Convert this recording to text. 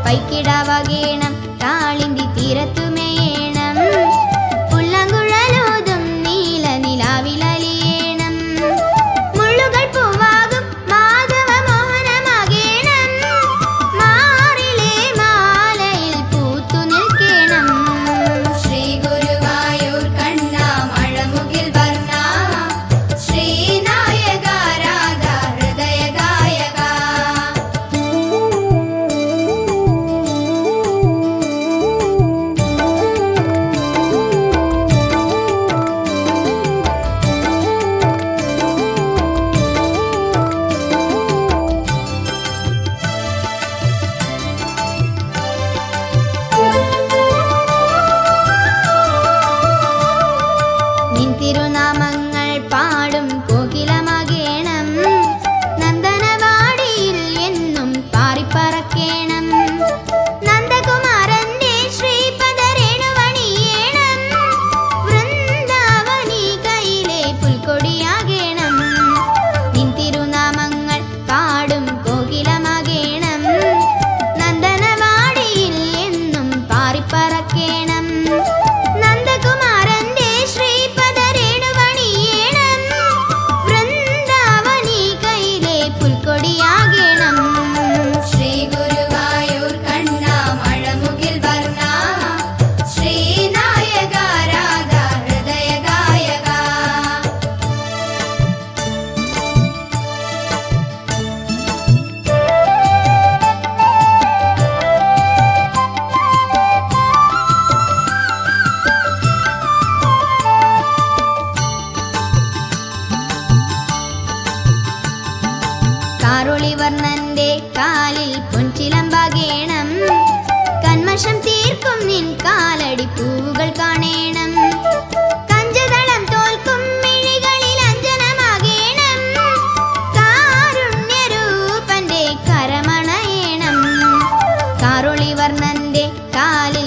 പൈക്കിടാവകേണം കാളിന്തി തീരത്തുമേയണം പുല്ലങ്കുഴലോതും നീല നിലാവിലലിയേണം മുള്ളുകൾ പൂവാകും മാധവ മോഹനമാകേണം മാറിലെ മാലയിൽ പൂത്തു നിൽക്കണം ശ്രീ ഗുരുവായൂർ കണ്ണ മഴമുകിൽ വർണ്ണ ശ്രീനായക രാധ ഹൃദയ ഗായക നിൻ തിരുനാമങ്ങൾ പാടും കോകിലമാകേണം നന്ദനവാടിയിൽ എന്നും പാറിപ്പറക്കേണം നന്ദകുമാരന്റെ ശ്രീപദരേണുവണിയേണം വൃന്ദാവനി കയ്യിലെ പുൽക്കൊടിയാകേണം നിൻ തിരുനാമങ്ങൾ പാടും കോകിലമാകേണം നന്ദനവാടിയിൽ എന്നും പാറിപ്പറക്കേണം നന്ദകുമാരന്റെ ശ്രീപദരേണുവണിയേണം വൃന്ദാവനി കയ്യിലെ പുൽക്കൊടിയാകേണം ശ്രീ ഗുരുവായൂർ കണ്ണ മഴമുകിൽ വർണ്ണ ശ്രീനായക രാധ ഹൃദയ ഗായക കാറുളിവർണ്ണന്റെ കാലിൽ പൊൻചിലമ്പാകേണം കന്മഷം തീർക്കും നിൻ കാലടി പൂവുകൾ കാണേണം കഞ്ചതളം തോൽക്കും മിഴികളിൽ അഞ്ജനമാകേണം കാരുണ്യരൂപന്റെ കരമണയേണം കാറുളിവർണ്ണന്റെ കാലിൽ